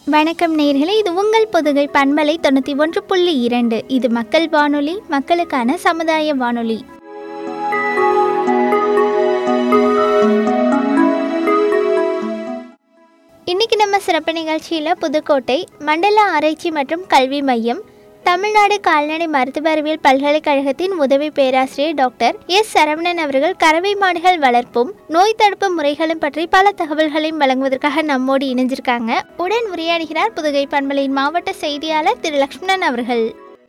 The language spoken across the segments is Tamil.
வணக்கம் நேர்களே இது உங்கள் பொதுகை பண்பலை தொண்ணூற்றி ஒன்று புள்ளி இரண்டு இது மக்கள் வானொலி மக்களுக்கான சமுதாய வானொலி இன்னைக்கு நம்ம சிறப்பு நிகழ்ச்சியில் புதுக்கோட்டை மண்டல ஆராய்ச்சி மற்றும் கல்வி மையம் தமிழ்நாடு கால்நடை மருத்துவ அறிவியல் பல்கலைக்கழகத்தின் உதவி பேராசிரியர் டாக்டர் எஸ் சரவணன் அவர்கள் கறவை மாடுகள் வளர்ப்பும் நோய் தடுப்பு முறைகளும் பற்றி பல தகவல்களையும் வழங்குவதற்காக நம்மோடு இணைஞ்சிருக்காங்க உடன் உரையாடுகிறார் புதுகை பண்பலையின் மாவட்ட செய்தியாளர் திரு லக்ஷ்மணன் அவர்கள்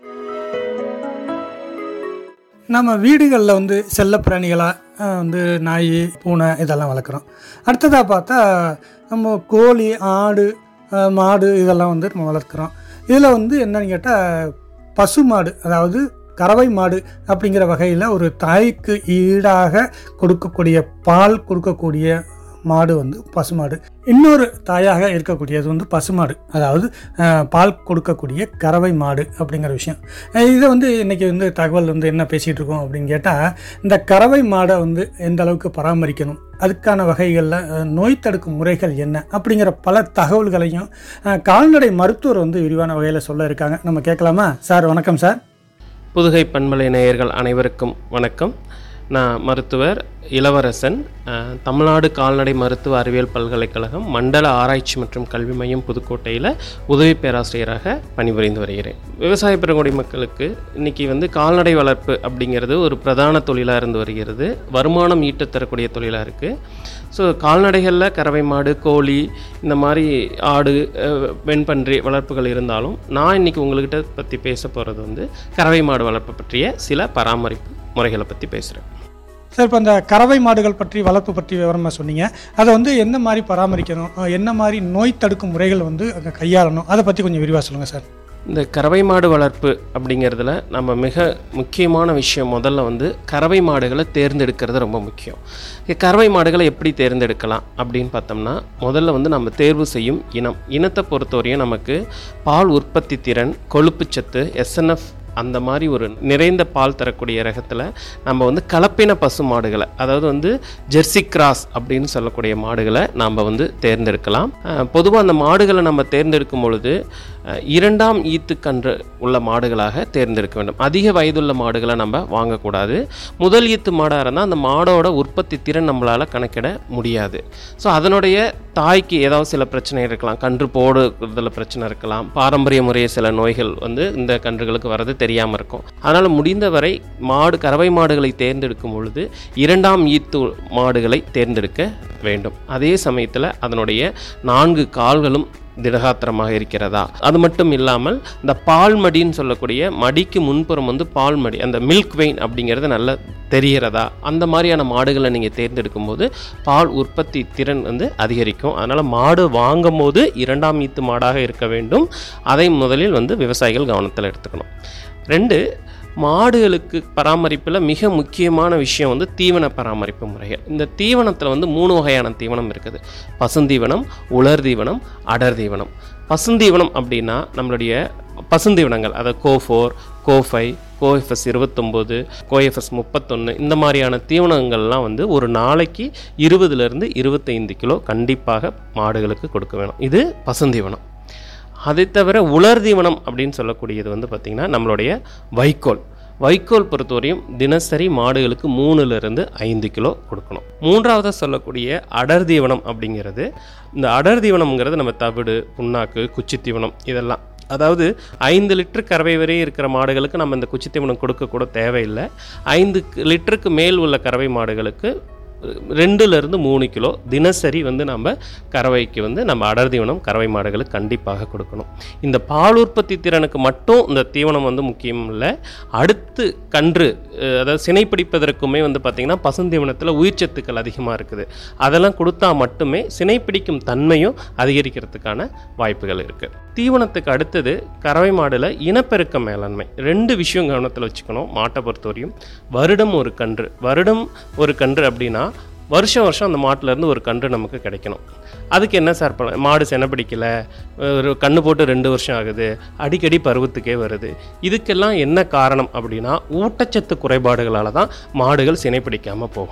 நம்ம வீடுகளில் வந்து செல்லப்பிராணிகளாக வந்து நாய் பூனை இதெல்லாம் வளர்க்குறோம் அடுத்ததாக பார்த்தா நம்ம கோழி ஆடு அஹ், மாடு இதெல்லாம் வந்து நம்ம வளர்க்குறோம் இதில் வந்து என்னன்னு கேட்டால் பசு மாடு அதாவது கறவை மாடு அப்படிங்கிற வகையில் ஒரு தாய்க்கு ஈடாக கொடுக்கக்கூடிய பால் கொடுக்கக்கூடிய மாடு வந்து பசுமாடு இன்னொரு தாயாக இருக்கக்கூடியது வந்து பசுமாடு அதாவது அஹ், பால் கொடுக்கக்கூடிய கறவை மாடு அப்படிங்கிற விஷயம் அஹ், இதை வந்து இன்றைக்கி வந்து தகவல் வந்து என்ன பேசிகிட்டு இருக்கோம் அப்படின்னு கேட்டால் இந்த கறவை மாடை வந்து எந்த அளவுக்கு பராமரிக்கணும் அதுக்கான வகைகளில் அஹ், நோய் தடுக்கும் முறைகள் என்ன அப்படிங்கிற பல தகவல்களையும் அஹ், கால்நடை மருத்துவர் வந்து விரிவான வகையில் சொல்ல இருக்காங்க நம்ம கேட்கலாமா சார் வணக்கம் சார் புதுகை பண்பலை நேயர்கள் அனைவருக்கும் வணக்கம் நான் மருத்துவர் இளவரசன் அஹ், தமிழ்நாடு கால்நடை மருத்துவ அறிவியல் பல்கலைக்கழகம் மண்டல ஆராய்ச்சி மற்றும் கல்வி மையம் புதுக்கோட்டையில் உதவி பேராசிரியராக பணிபுரிந்து வருகிறேன் விவசாய பெருங்குடி மக்களுக்கு இன்றைக்கி வந்து கால்நடை வளர்ப்பு அப்படிங்கிறது ஒரு பிரதான தொழிலாக இருந்து வருகிறது வருமானம் ஈட்டத் தரக்கூடிய தொழிலாக இருக்குது ஸோ கால்நடைகளில் கறவை மாடு கோழி இந்த மாதிரி ஆடு அஹ், வெண்பன்றி வளர்ப்புகள் இருந்தாலும் நான் இன்றைக்கி உங்கள்கிட்ட பற்றி பேச போகிறது வந்து கறவை மாடு வளர்ப்பு பற்றிய சில பராமரிப்பு முறைகளை பற்றி பேசுகிறேன் சார் இப்போ இந்த கறவை மாடுகள் பற்றி வளர்ப்பு பற்றி விவரமாக சொன்னீங்க அதை வந்து எந்த மாதிரி பராமரிக்கணும் அஹ், என்ன மாதிரி நோய் தடுக்கும் முறைகள் வந்து அங்க கையாளணும் அதை பற்றி கொஞ்சம் விரிவாக சொல்லுங்கள் சார் இந்த கறவை மாடு வளர்ப்பு அப்படிங்கிறதுல நம்ம மிக முக்கியமான விஷயம் முதல்ல வந்து கறவை மாடுகளை தேர்ந்தெடுக்கிறது ரொம்ப முக்கியம் இங்க கறவை மாடுகளை எப்படி தேர்ந்தெடுக்கலாம் அப்படின்னு பார்த்தோம்னா முதல்ல வந்து நம்ம தேர்வு செய்யும் இனம் இனத்தை பொறுத்தவரையும் நமக்கு பால் உற்பத்தி திறன் கொழுப்புச்சத்து எஸ்என்எஃப் அந்த மாதிரி ஒரு நிறைந்த பால் தரக்கூடிய ரகத்தில் நம்ம வந்து கலப்பின பசு மாடுகளை அதாவது வந்து ஜெர்சி கிராஸ் அப்படின்னு சொல்லக்கூடிய மாடுகளை நாம் வந்து தேர்ந்தெடுக்கலாம் பொதுவாக அந்த மாடுகளை நம்ம தேர்ந்தெடுக்கும் பொழுது அஹ், இரண்டாம் ஈத்துக்கன்று உள்ள மாடுகளாக தேர்ந்தெடுக்க வேண்டும் அதிக வயதுள்ள மாடுகளை நம்ம வாங்கக்கூடாது முதல் ஈத்து மாடாக இருந்தால் அந்த மாடோட உற்பத்தி திறன் நம்மளால் கணக்கிட முடியாது ஸோ அதனுடைய தாய்க்கு ஏதாவது சில பிரச்சனை இருக்கலாம் கன்று போடுறதுல பிரச்சனை இருக்கலாம் பாரம்பரிய முறைய சில நோய்கள் வந்து இந்த கன்றுகளுக்கு வர்றது தெரியாமல் இருக்கும் அதனால் முடிந்தவரை மாடு கறவை மாடுகளை தேர்ந்தெடுக்கும் பொழுது இரண்டாம் ஈத்து மாடுகளை தேர்ந்தெடுக்க வேண்டும் அதே சமயத்தில் அதனுடைய நான்கு கால்களும் திடகாத்திரமாக இருக்கிறதா அது மட்டும் இல்லாமல் இந்த பால் மடின்னு சொல்லக்கூடிய மடிக்கு முன்புறம் வந்து பால் மடி அந்த மில்க் வெயின் அப்படிங்கிறது நல்லா தெரிகிறதா அந்த மாதிரியான மாடுகளை நீங்கள் தேர்ந்தெடுக்கும் போது பால் உற்பத்தி திறன் வந்து அதிகரிக்கும் அதனால் மாடு வாங்கும் போது இரண்டாம் ஈத்து மாடாக இருக்க வேண்டும் அதை முதலில் வந்து விவசாயிகள் கவனத்தில் எடுத்துக்கணும் ரெண்டு மாடுகளுக்கு பராமரிப்பில் மிக முக்கியமான விஷயம் வந்து தீவன பராமரிப்பு முறைகள் இந்த தீவனத்தில் வந்து மூணு வகையான தீவனம் இருக்குது பசுந்தீவனம் உலர் தீவனம் அடர் தீவனம் பசுந்தீவனம் அப்படின்னா நம்மளுடைய பசுந்தீவனங்கள் அதாவது கோஃபோர் கோஃபை கோஎஃப்எஸ் இருபத்தொம்போது கோஎஃப்எஸ் முப்பத்தொன்று இந்த மாதிரியான தீவனங்கள்லாம் வந்து ஒரு நாளைக்கு இருபதுலேருந்து இருபத்தைந்து கிலோ கண்டிப்பாக மாடுகளுக்கு கொடுக்க வேணும் இது பசுந்தீவனம் அதை தவிர உலர் தீவனம் அப்படின்னு சொல்லக்கூடியது வந்து பார்த்திங்கன்னா நம்மளுடைய வைக்கோல் வைக்கோல் பொறுத்தவரையும் தினசரி மாடுகளுக்கு மூணுலேருந்து ஐந்து கிலோ கொடுக்கணும் மூன்றாவது சொல்லக்கூடிய அடர் தீவனம் அப்படிங்கிறது இந்த அடர் தீவனம்ங்கிறது நம்ம தவிடு புண்ணாக்கு குச்சி தீவனம் இதெல்லாம் அதாவது ஐந்து லிட்டர் கறவை வரை இருக்கிற மாடுகளுக்கு நம்ம இந்த குச்சி தீவனம் கொடுக்க கூட தேவையில்லை ஐந்து லிட்டருக்கு மேல் உள்ள கறவை மாடுகளுக்கு ரெண்டுலேருந்து மூணு கிலோ தினசரி வந்து நம்ம கறவைக்கு வந்து நம்ம அடர் தீவனம் கறவை மாடுகளுக்கு கண்டிப்பாக கொடுக்கணும் இந்த பால் உற்பத்தி திறனுக்கு மட்டும் இந்த தீவனம் வந்து முக்கியம் இல்லை அடுத்து கன்று அஹ், அதாவது சினை பிடிப்பதற்குமே வந்து பார்த்திங்கன்னா பசுந்தீவனத்தில் உயிர்ச்சத்துக்கள் அதிகமாக இருக்குது அதெல்லாம் கொடுத்தா மட்டுமே சினை பிடிக்கும் தன்மையும் அதிகரிக்கிறதுக்கான வாய்ப்புகள் இருக்குது தீவனத்துக்கு அடுத்தது கறவை மாடுல இனப்பெருக்க மேலாண்மை ரெண்டு விஷயம் கவனத்தில் வச்சுக்கணும் மாட்டை பொறுத்தவரையும் வருடம் ஒரு கன்று வருடம் ஒரு கன்று அப்படின்னா வருஷம் வருஷம் அந்த மாட்டிலேருந்து ஒரு கன்று நமக்கு கிடைக்கணும் அதுக்கு என்ன சார் பண்ண மாடு செனை பிடிக்கல ஒரு கன்று போட்டு ரெண்டு வருஷம் ஆகுது அடிக்கடி பருவத்துக்கே வருது இதுக்கெல்லாம் என்ன காரணம் அப்படின்னா ஊட்டச்சத்து குறைபாடுகளால் தான் மாடுகள் சினை பிடிக்காமல் போகும்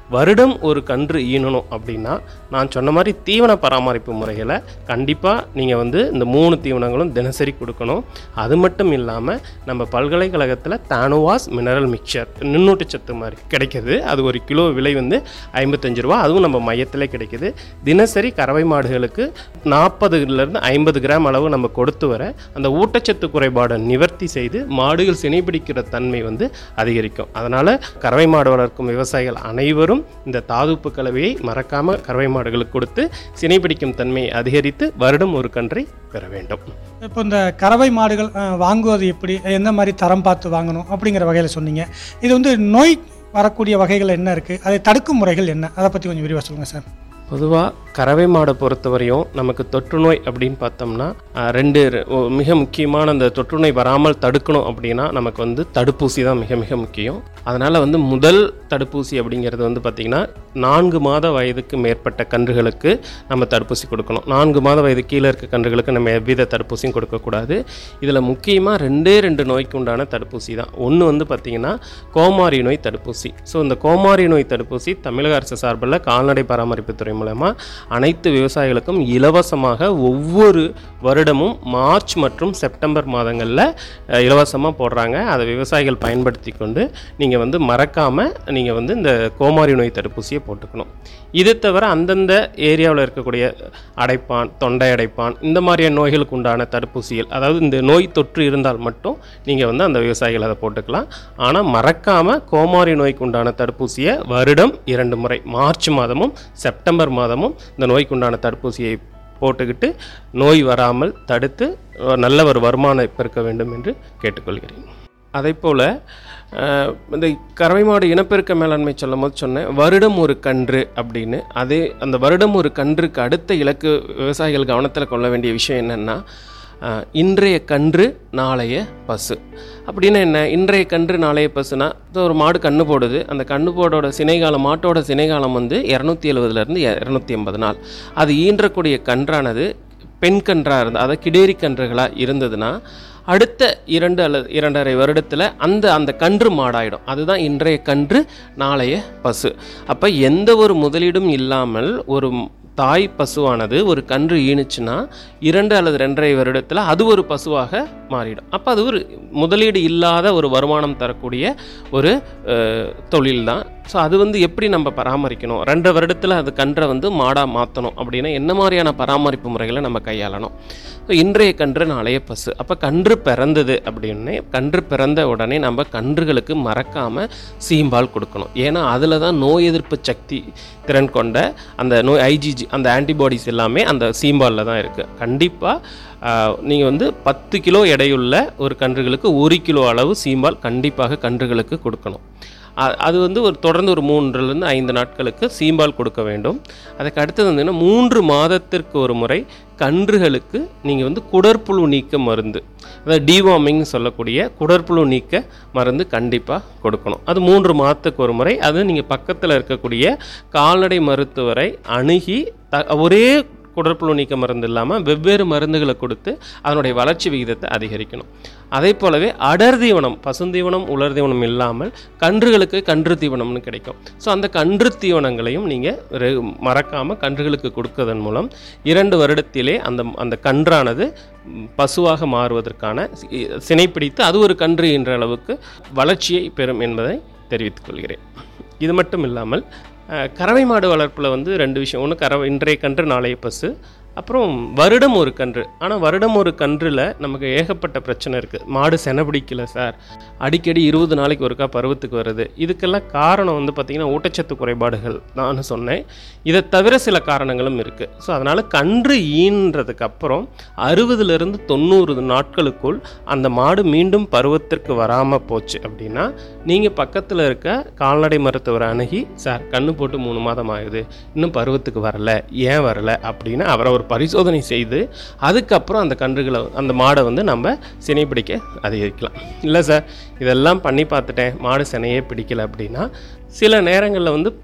வருடம் ஒரு கன்று ஈனணும் அப்படின்னா நான் சொன்ன மாதிரி தீவன பராமரிப்பு முறைகளை கண்டிப்பாக நீங்கள் வந்து இந்த மூணு தீவனங்களும் தினசரி கொடுக்கணும் அது மட்டும் இல்லாமல் நம்ம பல்கலைக்கழகத்தில் தானுவாஸ் மினரல் மிக்சர் நுண்ணூட்டச்சத்து மாதிரி கிடைக்கிது அது ஒரு கிலோ விலை வந்து ஐம்பத்தஞ்சு ரூபா அதுவும் நம்ம மையத்திலே கிடைக்கிது தினசரி கறவை மாடுகளுக்கு நாற்பதுலேருந்து ஐம்பது கிராம் அளவு நம்ம கொடுத்து வர அந்த ஊட்டச்சத்து குறைபாடை நிவர்த்தி செய்து மாடுகள் சினைபிடிக்கிற தன்மை வந்து அதிகரிக்கும் அதனால் கறவை மாடு வளர்க்கும் விவசாயிகள் அனைவரும் இந்த தாதுப்பு கலவையை மறக்காமல் கறவை மாடுகளுக்கு கொடுத்து சினைபிடிக்கும் தன்மையை அதிகரித்து வருடம் ஒரு கன்றை பெற வேண்டும் இப்போ இந்த கறவை மாடுகள் அஹ், வாங்குவது எப்படி எந்த மாதிரி தரம் பார்த்து வாங்கணும் அப்படிங்கிற வகையில் சொன்னீங்க இது வந்து நோய் வரக்கூடிய வகைகள் என்ன இருக்குது அதை தடுக்கும் முறைகள் என்ன அதை பற்றி கொஞ்சம் விரிவாக சொல்லுங்கள் சார் பொதுவாக கறவை மாடை பொறுத்தவரையும் நமக்கு தொற்று நோய் அப்படின்னு பார்த்தோம்னா அஹ், ரெண்டு ரெ- ஒ- மிக முக்கியமான அந்த தொற்று நோய் வராமல் தடுக்கணும் அப்படின்னா நமக்கு வந்து தடுப்பூசி தான் மிக மிக முக்கியம் அதனால் வந்து முதல் தடுப்பூசி அப்படிங்கிறது வந்து பார்த்திங்கன்னா நான்கு மாத வயதுக்கு மேற்பட்ட கன்றுகளுக்கு நம்ம தடுப்பூசி கொடுக்கணும் நான்கு மாத வயது கீழே இருக்க கன்றுகளுக்கு நம்ம எவ்வித தடுப்பூசியும் கொடுக்கக்கூடாது இதில் முக்கியமாக ரெண்டே ரெண்டு நோய்க்கு உண்டான தடுப்பூசி தான் ஒன்று வந்து பார்த்திங்கன்னா கோமாரி நோய் தடுப்பூசி ஸோ இந்த கோமாரி நோய் தடுப்பூசி தமிழக அரசு சார்பில் கால்நடை பராமரிப்புத்துறை மூலமாக அனைத்து விவசாயிகளுக்கும் இலவசமாக ஒவ்வொரு வருடமும் மார்ச் மற்றும் செப்டம்பர் மாதங்களில் இலவசமாக போடுறாங்க அதை விவசாயிகள் பயன்படுத்தி கொண்டு நீங்கள் வந்து மறக்காமல் நீங்கள் வந்து இந்த கோமாரி நோய் தடுப்பூசியை போட்டுக்கணும் இது தவிர அந்தந்த ஏரியாவில் இருக்கக்கூடிய அடைப்பான் தொண்டை அடைப்பான் இந்த மாதிரியான நோய்களுக்கு உண்டான தடுப்பூசிகள் அதாவது இந்த நோய் தொற்று இருந்தால் மட்டும் நீங்கள் வந்து அந்த விவசாயிகள் அதை போட்டுக்கலாம் ஆனால் மறக்காமல் கோமாரி நோய்க்கு உண்டான தடுப்பூசியை வருடம் இரண்டு முறை மார்ச் மாதமும் செப்டம்பர் மாதமும் இந்த நோய்க்கு உண்டான தடுப்பூசியை போட்டுக்கிட்டு நோய் வராமல் தடுத்து அஹ், நல்ல ஒரு வருமானம் பெருக்க வேண்டும் என்று கேட்டுக்கொள்கிறேன் அதே போல் இந்த கறவை மாடு இனப்பெருக்க மேலாண்மை சொல்லும் போது சொன்னேன் வருடம் ஒரு கன்று அப்படின்னு அதே அந்த வருடம் ஒரு கன்றுக்கு அடுத்த இலக்கு விவசாயிகள் கவனத்தில் கொள்ள வேண்டிய விஷயம் என்னென்னா அஹ், இன்றைய கன்று நாளைய பசு அப்படின்னா என்ன இன்றைய கன்று நாளைய பசுனா இப்போ ஒரு மாடு கன்று போடுது அந்த கன்று போடோட சினைகாலம் மாட்டோட சினைகாலம் வந்து இரநூத்தி எழுபதுலேருந்து இரநூத்தி எண்பது நாள் அது ஈன்றக்கூடிய கன்றானது பெண் கன்றாக இருந்தால் அதாவது கிடேரி கன்றுகளாக இருந்ததுன்னா அடுத்த இரண்டு அல்லது இரண்டரை வருடத்தில் அந்த அந்த கன்று மாடாயிடும் அதுதான் இன்றைய கன்று நாளைய பசு அப்போ எந்த ஒரு முதலீடும் இல்லாமல் ஒரு தாய் பசுவானது ஒரு கன்று ஈனுச்சுன்னா இரண்டு அல்லது ரெண்டரை வருடத்தில் அது ஒரு பசுவாக மாறிடும் அப்போ அது ஒரு முதலீடு இல்லாத ஒரு வருமானம் தரக்கூடிய ஒரு தொழில் தான் ஸோ அது வந்து எப்படி நம்ம பராமரிக்கணும் ரெண்டு வருடத்தில் அது கன்றை வந்து மாடாக மாற்றணும் அப்படின்னா என்ன மாதிரியான பராமரிப்பு முறைகளை நம்ம கையாளணும் ஸோ இன்றைய கன்று நாளைய பசு அப்போ கன்று பிறந்தது அப்படின்னே கன்று பிறந்த உடனே நம்ம கன்றுகளுக்கு மறக்காமல் சீம்பால் கொடுக்கணும் ஏன்னா அதில் தான் நோய் எதிர்ப்பு சக்தி திறன் கொண்ட அந்த நோய் ஐஜிஜி அந்த ஆன்டிபாடிஸ் எல்லாமே அந்த சீம்பாலில் தான் இருக்குது கண்டிப்பாக நீங்கள் வந்து பத்து கிலோ எடையுள்ள ஒரு கன்றுகளுக்கு ஒரு கிலோ அளவு சீம்பால் கண்டிப்பாக கன்றுகளுக்கு கொடுக்கணும் அ- அது வந்து ஒரு தொடர்ந்து ஒரு மூன்றுலேருந்து ஐந்து நாட்களுக்கு சீம்பால் கொடுக்க வேண்டும் அதுக்கு அடுத்தது வந்து மூன்று மாதத்திற்கு ஒரு முறை கன்றுகளுக்கு நீங்கள் வந்து குடற்புழு நீக்க மருந்து அதாவது டிவார்மிங் சொல்லக்கூடிய குடற்புழு நீக்க மருந்து கண்டிப்பாக கொடுக்கணும் அது மூன்று மாதத்துக்கு ஒரு முறை அது நீங்கள் பக்கத்தில் இருக்கக்கூடிய கால்நடை மருத்துவரை அணுகி த ஒரே குடற்புழு நீக்க மருந்து இல்லாமல் வெவ்வேறு மருந்துகளை கொடுத்து அதனுடைய வளர்ச்சி விகிதத்தை அதிகரிக்கணும் அதே போலவே அடர் தீவனம் பசுந்தீவனம் உலர் தீவனம் இல்லாமல் கன்றுகளுக்கு கன்று தீவனம்னு கிடைக்கும் ஸோ அந்த கன்று தீவனங்களையும் நீங்கள் மறக்காமல் கன்றுகளுக்கு கொடுக்கறதன் மூலம் இரண்டு வருடத்திலே அந்த அந்த கன்றானது ம், பசுவாக மாறுவதற்கான சி- சினைப்பிடித்து அது ஒரு கன்று என்ற அளவுக்கு வளர்ச்சியை பெறும் என்பதை தெரிவித்துக் கொள்கிறேன் இது மட்டும் இல்லாமல் அஹ், கறவை மாடு வளர்ப்பில் வந்து ரெண்டு விஷயம் ஒன்று கறவை இன்றைய கன்று நாளைய பசு அப்புறம் வருடம் ஒரு கன்று ஆனால் வருடம் ஒரு கன்றில் நமக்கு ஏகப்பட்ட பிரச்சனை இருக்குது மாடு செனை பிடிக்கல சார் அடிக்கடி இருபது நாளைக்கு ஒருக்கா பருவத்துக்கு வருது இதுக்கெல்லாம் காரணம் வந்து பார்த்திங்கன்னா ஊட்டச்சத்து குறைபாடுகள் நான் சொன்னேன் இதை தவிர சில காரணங்களும் இருக்குது ஸோ அதனால் கன்று ஈன்றதுக்கு அப்புறம் அறுபதுலேருந்து தொண்ணூறு நாட்களுக்குள் அந்த மாடு மீண்டும் பருவத்திற்கு வராமல் போச்சு அப்படின்னா நீங்கள் பக்கத்தில் இருக்க கால்நடை மருத்துவரை அணுகி சார் கண்ணு போட்டு மூணு மாதம் ஆகுது இன்னும் பருவத்துக்கு வரல ஏன் வரல அப்படின்னு அவரை ஒரு பரிசோதனை செய்து அதுக்கப்புறம் அந்த கன்றுகளை அந்த மாடை வந்து நம்ம சினை பிடிக்க அதிகரிக்கலாம் இல்லை சார் இதெல்லாம் பண்ணி பார்த்துட்டேன் மாடு சினையே பிடிக்கல அப்படின்னா சில நேரங்களில் வந்து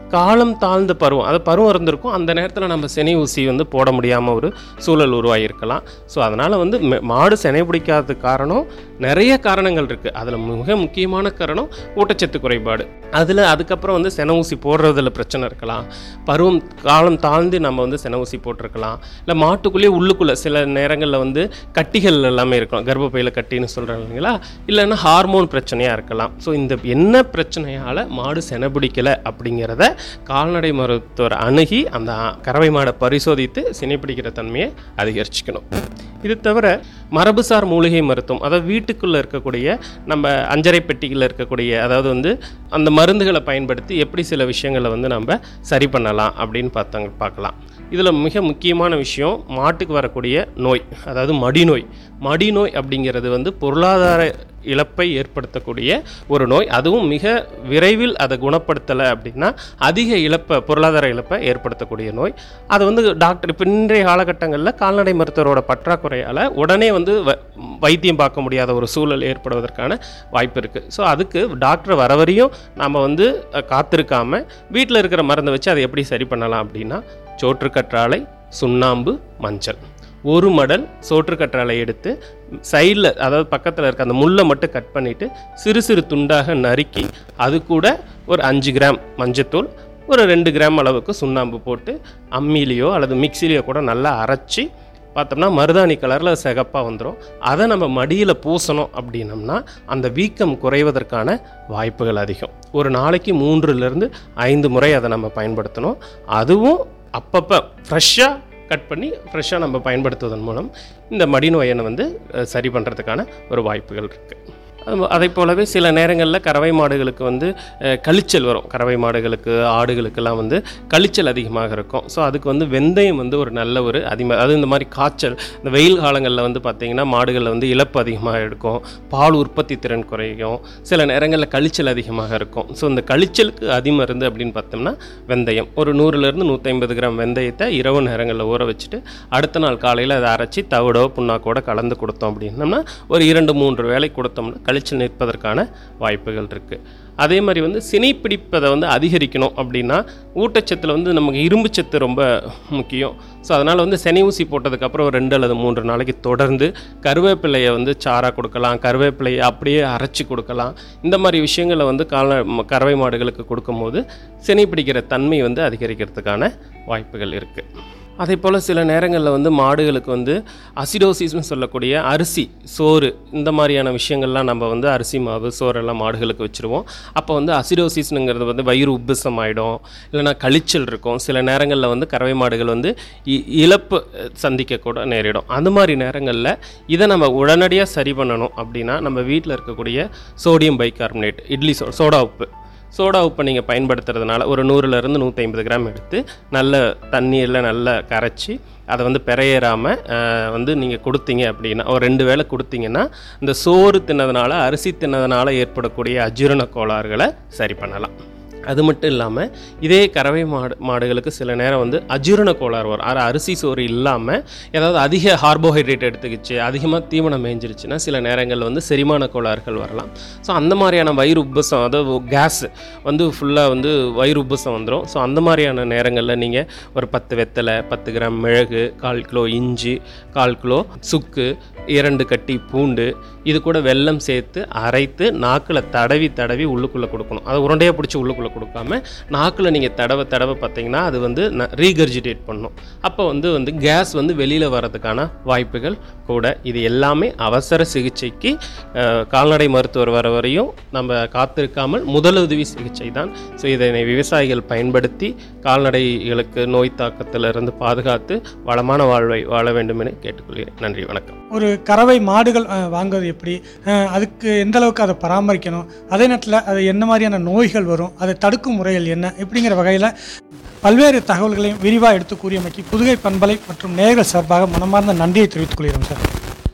காலம் தாழ்ந்த பருவம் அது பருவம் இருந்திருக்கும் அந்த நேரத்தில் நம்ம சினை ஊசி வந்து போட முடியாமல் ஒரு சூழல் உருவாகியிருக்கலாம் ஸோ அதனால் வந்து மெ- மாடு சினை பிடிக்காததுக்கு காரணம் நிறைய காரணங்கள் இருக்குது அதில் மிக முக்கியமான காரணம் ஊட்டச்சத்து குறைபாடு அதில் அதுக்கப்புறம் வந்து சென ஊசி போடுறதுல பிரச்சனை இருக்கலாம் பருவம் காலம் தாழ்ந்து நம்ம வந்து சென ஊசி போட்டிருக்கலாம் இல்லை மாட்டுக்குள்ளேயே உள்ளுக்குள்ளே சில நேரங்களில் வந்து கட்டிகள் எல்லாமே இருக்கலாம் கர்ப்பப்பையில் கட்டின்னு சொல்கிறாங்க இல்லைங்களா இல்லைன்னா ஹார்மோன் பிரச்சனையாக இருக்கலாம் ஸோ இந்த என்ன பிரச்சனையால் மாடு செனை பிடிக்கலை அப்படிங்கிறத கால்நடை மருத்துவர் அணுகி அந்த கறவை மாடை பரிசோதித்து சினை பிடிக்கிற தன்மையை அதிகரிச்சுக்கணும் இது தவிர மரபுசார் மூலிகை மருத்துவம் அதாவது வீட்டுக்குள்ளே இருக்கக்கூடிய நம்ம அஞ்சரை பெட்டிகளில் இருக்கக்கூடிய அதாவது வந்து அந்த மருந்துகளை பயன்படுத்தி எப்படி சில விஷயங்களை வந்து நம்ம சரி பண்ணலாம் அப்படின்னு பார்த்தாங்க பார்க்கலாம் இதில் மிக முக்கியமான விஷயம் மாட்டுக்கு வரக்கூடிய நோய் அதாவது மடிநோய் மடிநோய் அப்படிங்கிறது வந்து பொருளாதார இழப்பை ஏற்படுத்தக்கூடிய ஒரு நோய் அதுவும் மிக விரைவில் அதை குணப்படுத்தலை அப்படின்னா அதிக இழப்பை பொருளாதார இழப்பை ஏற்படுத்தக்கூடிய நோய் அது வந்து டாக்டர் இப்போ இன்றைய காலகட்டங்களில் கால்நடை மருத்துவரோட பற்றாக்குறையால் உடனே வந்து வ- வைத்தியம் பார்க்க முடியாத ஒரு சூழல் ஏற்படுவதற்கான வாய்ப்பு இருக்குது ஸோ அதுக்கு டாக்டர் வர வரையும் நாம் வந்து அஹ், காத்திருக்காம வீட்டில் இருக்கிற மருந்தை வச்சு அதை எப்படி சரி பண்ணலாம் அப்படின்னா சோற்றுக்கற்றாழை சுண்ணாம்பு மஞ்சள் ஒரு மடல் சோற்றுக்கற்றாழை எடுத்து சைடில் அதாவது பக்கத்தில் இருக்க அந்த முள்ளை மட்டும் கட் பண்ணிவிட்டு சிறு சிறு துண்டாக நறுக்கி அது கூட ஒரு அஞ்சு கிராம் மஞ்சத்தூள் ஒரு ரெண்டு கிராம் அளவுக்கு சுண்ணாம்பு போட்டு அம்மிலேயோ அல்லது மிக்சிலேயோ கூட நல்லா அரைச்சி பார்த்தோம்னா மருதாணி கலரில் சிகப்பாக வந்துடும் அதை நம்ம மடியில் பூசணும் அப்படின்னம்னா அந்த வீக்கம் குறைவதற்கான வாய்ப்புகள் அதிகம் ஒரு நாளைக்கு மூன்றுலேருந்து ஐந்து முறை அதை நம்ம பயன்படுத்தணும் அதுவும் அப்பப்போ ஃப்ரெஷ்ஷாக கட் பண்ணி ஃப்ரெஷ்ஷாக நம்ம பயன்படுத்துவதன் மூலம் இந்த மடிநோயை வந்து அஹ், சரி பண்ணுறதுக்கான ஒரு வாய்ப்புகள் இருக்குது அதே போலவே சில நேரங்களில் கறவை மாடுகளுக்கு வந்து அஹ், கழிச்சல் வரும் கறவை மாடுகளுக்கு ஆடுகளுக்கெல்லாம் வந்து கழிச்சல் அதிகமாக இருக்கும் ஸோ அதுக்கு வந்து வெந்தயம் வந்து ஒரு நல்ல ஒரு அதிக அது இந்த மாதிரி காய்ச்சல் இந்த வெயில் காலங்களில் வந்து பார்த்திங்கன்னா மாடுகளில் வந்து இழப்பு அதிகமாக இருக்கும் பால் உற்பத்தி திறன் குறையும் சில நேரங்களில் கழிச்சல் அதிகமாக இருக்கும் ஸோ இந்த கழிச்சலுக்கு அதிமருந்து அப்படின்னு பார்த்தோம்னா வெந்தயம் ஒரு நூறுலேருந்து நூற்றி கிராம் வெந்தயத்தை இரவு நேரங்களில் ஊற வச்சுட்டு அடுத்த நாள் காலையில் அதை அரைச்சி தவிடோ புண்ணாக்கோட கலந்து கொடுத்தோம் அப்படின்னம்னா ஒரு இரண்டு மூன்று வேளை கொடுத்தோம்னா கழிச்சல் நிற்பதற்கான வாய்ப்புகள் இருக்குது அதே மாதிரி வந்து சினை பிடிப்பதை வந்து அதிகரிக்கணும் அப்படின்னா ஊட்டச்சத்தில் வந்து நமக்கு இரும்பு சத்து ரொம்ப முக்கியம் ஸோ அதனால் வந்து செனை ஊசி போட்டதுக்கப்புறம் ஒரு ரெண்டு அல்லது மூன்று நாளைக்கு தொடர்ந்து கருவேப்பிலையை வந்து சாராக கொடுக்கலாம் கருவேப்பிலையை அப்படியே அரைச்சி கொடுக்கலாம் இந்த மாதிரி விஷயங்களை வந்து கால ம- கறவை மாடுகளுக்கு கொடுக்கும்போது சினை பிடிக்கிற தன்மை வந்து அதிகரிக்கிறதுக்கான வாய்ப்புகள் இருக்குது அதே போல் சில நேரங்களில் வந்து மாடுகளுக்கு வந்து அசிடோசிஸ்னு சொல்லக்கூடிய அரிசி சோறு இந்த மாதிரியான விஷயங்கள்லாம் நம்ம வந்து அரிசி மாவு சோறெல்லாம் மாடுகளுக்கு வச்சுருவோம் அப்போ வந்து அசிடோசிஸ்னுங்கிறது வந்து வயிறு உப்புசம் ஆகிடும் இல்லைன்னா கழிச்சல் இருக்கும் சில நேரங்களில் வந்து கறவை மாடுகள் வந்து இ- இழப்பு அஹ், சந்திக்க கூட நேரிடும் அந்த மாதிரி நேரங்களில் இதை நம்ம உடனடியாக சரி பண்ணணும் அப்படின்னா நம்ம வீட்டில் இருக்கக்கூடிய சோடியம் பைகார்பனேட் இட்லி சோ சோடா உப்பு சோடா உப்பை நீங்கள் பயன்படுத்துறதுனால ஒரு நூறுலேருந்து நூற்றி ஐம்பது கிராம் எடுத்து நல்ல தண்ணியில் நல்லா கரைச்சி அதை வந்து பெறையேறாமல் வந்து நீங்கள் கொடுத்தீங்க அப்படின்னா ஒரு ரெண்டு வேளை கொடுத்தீங்கன்னா இந்த சோறு தின்னதுனால அரிசி தின்னதுனால ஏற்படக்கூடிய அஜீரண கோளாறுகளை சரி பண்ணலாம் அது மட்டும் இல்லாமல் இதே கறவை மாடு மாடுகளுக்கு சில நேரம் வந்து அஜீரண கோளாறு வரும் அது அரிசி சோறு இல்லாமல் ஏதாவது அதிக கார்போஹைட்ரேட் எடுத்துக்கிச்சு அதிகமாக தீவனம் மேய்ஞ்சிருச்சுன்னா சில நேரங்களில் வந்து செரிமான கோளாறுகள் வரலாம் ஸோ அந்த மாதிரியான வயிறு உப்பசம் அதாவது கேஸ் வந்து ஃபுல்லாக வந்து வயிறு உப்பசம் வந்துடும் ஸோ அந்த மாதிரியான நேரங்களில் நீங்கள் ஒரு பத்து வெத்தலை பத்து கிராம் மிளகு கால் கிலோ இஞ்சி கால் கிலோ சுக்கு இரண்டு கட்டி பூண்டு இது கூட வெல்லம் சேர்த்து அரைத்து நாக்கில் தடவி தடவி உள்ளுக்குள்ளே கொடுக்கணும் அதை உருண்டையாக பிடிச்சி உள்ளுக்குள்ளே கொடுக்காம நாக்கில் நீங்கள் தடவை தடவை பார்த்தீங்கன்னா அது வந்து ரீகர்ஜிடேட் பண்ணும் அப்போ வந்து வந்து கேஸ் வந்து வெளியில் வர்றதுக்கான வாய்ப்புகள் கூட இது எல்லாமே அவசர சிகிச்சைக்கு அஹ், கால்நடை மருத்துவர் வர வரையும் நம்ம காத்திருக்காமல் முதலுதவி சிகிச்சை தான் ஸோ இதனை விவசாயிகள் பயன்படுத்தி கால்நடைகளுக்கு நோய் தாக்கத்திலிருந்து பாதுகாத்து வளமான வாழ்வை வாழ வேண்டும் என கேட்டுக்கொள்கிறேன் நன்றி வணக்கம் ஒரு கறவை மாடுகள் அஹ், வாங்குவது எப்படி அஹ், அதுக்கு எந்த அளவுக்கு அதை பராமரிக்கணும் அதே நேரத்தில் அது என்ன மாதிரியான நோய்கள் வரும் அதை தடுக்கும் முறைகள் என்ன இப்படிங்கிற வகையில் பல்வேறு தகவல்களையும் விரிவாக எடுத்து கூறியமைக்கு புதுகை பண்பலை மற்றும் நேயர்கள் சார்பாக மனமார்ந்த நன்றியை தெரிவித்துக் கொள்கிறோம் சார்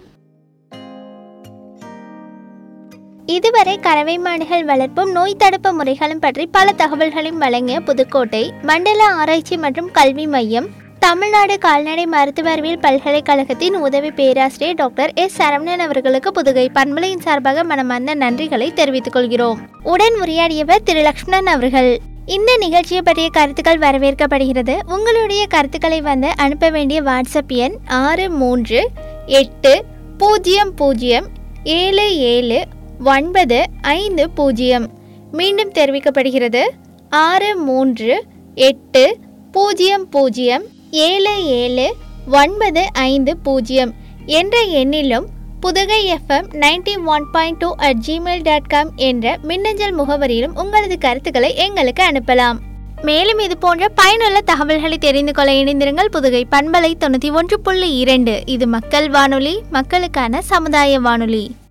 இதுவரை கறவை மாடுகள் வளர்ப்பும் நோய் தடுப்பு முறைகளும் பற்றி பல தகவல்களையும் வழங்கிய புதுக்கோட்டை மண்டல ஆராய்ச்சி மற்றும் கல்வி மையம் தமிழ்நாடு கால்நடை மருத்துவ அறிவியல் பல்கலைக்கழகத்தின் உதவி பேராசிரியர் டாக்டர் எஸ் சரவணன் அவர்களுக்கு புதுகை பண்பலையின் சார்பாக மனமார்ந்த நன்றிகளை தெரிவித்துக் கொள்கிறோம் உடன் உரையாடியவர் திரு லக்ஷ்மணன் அவர்கள் இந்த நிகழ்ச்சியை பற்றிய கருத்துக்கள் வரவேற்கப்படுகிறது உங்களுடைய கருத்துக்களை வந்து அனுப்ப வேண்டிய வாட்ஸ்அப் எண் ஆறு மூன்று எட்டு பூஜ்ஜியம் பூஜ்ஜியம் ஏழு ஏழு ஒன்பது ஐந்து பூஜ்ஜியம் மீண்டும் தெரிவிக்கப்படுகிறது ஆறு மூன்று எட்டு பூஜ்ஜியம் பூஜ்ஜியம் ஏழு ஏழு ஒன்பது ஐந்து பூஜ்ஜியம் என்ற எண்ணிலும் Pudugai FM ninety one point two at Gmail dot com என்ற மின்னஞ்சல் முகவரியிலும் உங்களது கருத்துக்களை எங்களுக்கு அனுப்பலாம் மேலும் இது போன்ற பயனுள்ள தகவல்களை தெரிந்து கொள்ள இணைந்திருங்கள் புதுகை பண்பலை தொண்ணூற்றி ஒன்று புள்ளி இரண்டு இது மக்கள் வானொலி மக்களுக்கான சமுதாய வானொலி